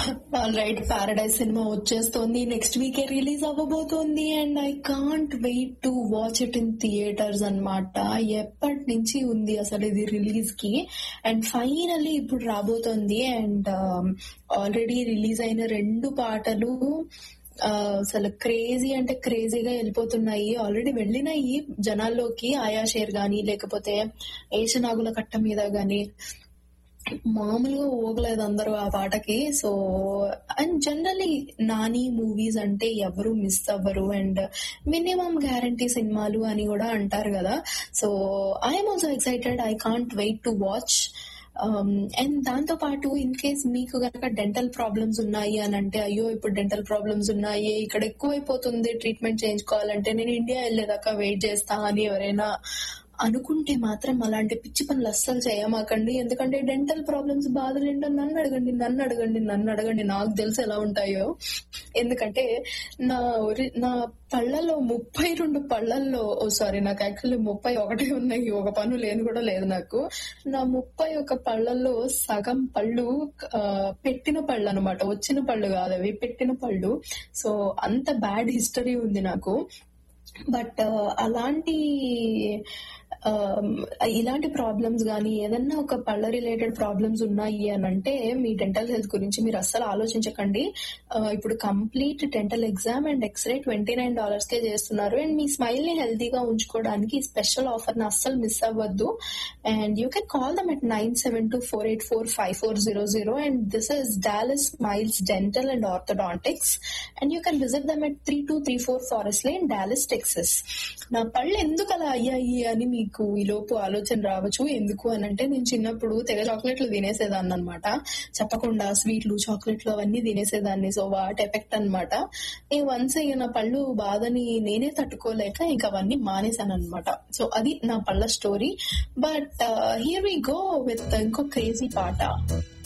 right paradise cinema వచ్చేస్తోంది next వీకే release అవ్వబోతోంది and I can't wait to watch it in theatres అన్నమాట ఎప్పటి నుంచి ఉంది అసలు ఇది రిలీజ్ కి అండ్ ఫైనల్లీ ఇప్పుడు రాబోతోంది అండ్ ఆల్రెడీ రిలీజ్ అయిన రెండు పాటలు ఆ, అసలు క్రేజీ అంటే క్రేజీగా వెళ్ళిపోతున్నాయి ఆల్రెడీ వెళ్ళినాయి జనాల్లోకి ఆయా షేర్ గానీ లేకపోతే ఏషనాగుల కట్ట మీద గానీ మామూలుగా ఊగలేదు అందరూ ఆ పాటకి so and generally Nani movies అంటే ఎవరు మిస్ అవ్వరు అండ్ మినిమం గ్యారంటీ సినిమాలు అని కూడా అంటారు కదా so I'm also excited I can't wait to watch and దాంతో పాటు ఇన్ కేస్ మీకు గనక డెంటల్ ప్రాబ్లమ్స్ ఉన్నాయి అని అంటే అయ్యో ఇప్పుడు డెంటల్ ప్రాబ్లమ్స్ ఉన్నాయి ఇక్కడ ఎక్కువైపోతుంది ట్రీట్మెంట్ చేయించుకోవాలంటే నేను ఇండియా వెళ్ళేదాకా వెయిట్ చేస్తా అని ఎవరైనా అనుకుంటే మాత్రం అలాంటి పిచ్చి పనులు అస్సలు చేయమాకండి ఎందుకంటే డెంటల్ ప్రాబ్లమ్స్ బాధలు ఏంటో నన్ను అడగండి నన్ను అడగండి నన్ను అడగండి నాకు తెలుసు ఎలా ఉంటాయో ఎందుకంటే నా ఒరి- నా పళ్ళల్లో ముప్పై రెండు పళ్ళల్లో సారీ నాకు యాక్చువల్లీ ముప్పై ఒకటి ఉన్నాయి ఒక పన్ను లేని కూడా లేదు నాకు నా ముప్పై ఒక పళ్ళల్లో సగం పళ్ళు ఆ, పెట్టిన పళ్ళు అనమాట వచ్చిన పళ్ళు కాదు అవి పెట్టిన పళ్ళు సో అంత బ్యాడ్ హిస్టరీ ఉంది నాకు బట్ అలాంటి ఆ, ఇలాంటి ప్రాబ్లమ్స్ కానీ ఏదన్నా ఒక పళ్ళ రిలేటెడ్ ప్రాబ్లమ్స్ ఉన్నాయి అని అంటే మీ డెంటల్ హెల్త్ గురించి మీరు అస్సలు ఆలోచించకండి ఆ, ఇప్పుడు complete dental exam and X ray twenty nine dollars కే చేస్తున్నారు అండ్ మీ స్మైల్ ని హెల్తీగా ఉంచుకోవడానికి స్పెషల్ ఆఫర్ ని అస్సలు మిస్ అవ్వద్దు and you can call them at nine seven two four eight four five four zero zero and this is Dallas smiles dental and orthodontics and you can visit them at three two three four forest lane Dallas Texas నా పళ్ళు ఎందుకు అలా అయ్యాయి అని మీకు ఈ లోపు ఆలోచన రావచ్చు ఎందుకు అని అంటే నేను చిన్నప్పుడు తెగ చాక్లెట్లు తినేసేదాన్ని అనమాట చెప్పకుండా స్వీట్లు చాక్లెట్లు అవన్నీ తినేసేదాన్ని సో వాటి ఎఫెక్ట్ అనమాట వన్స్ ఇక నా పళ్ళు బాధని నేనే తట్టుకోలేక ఇంక అవన్నీ మానేశాను అనమాట సో అది నా పళ్ళ story but here we go with ఇంకో క్రేజీ పాట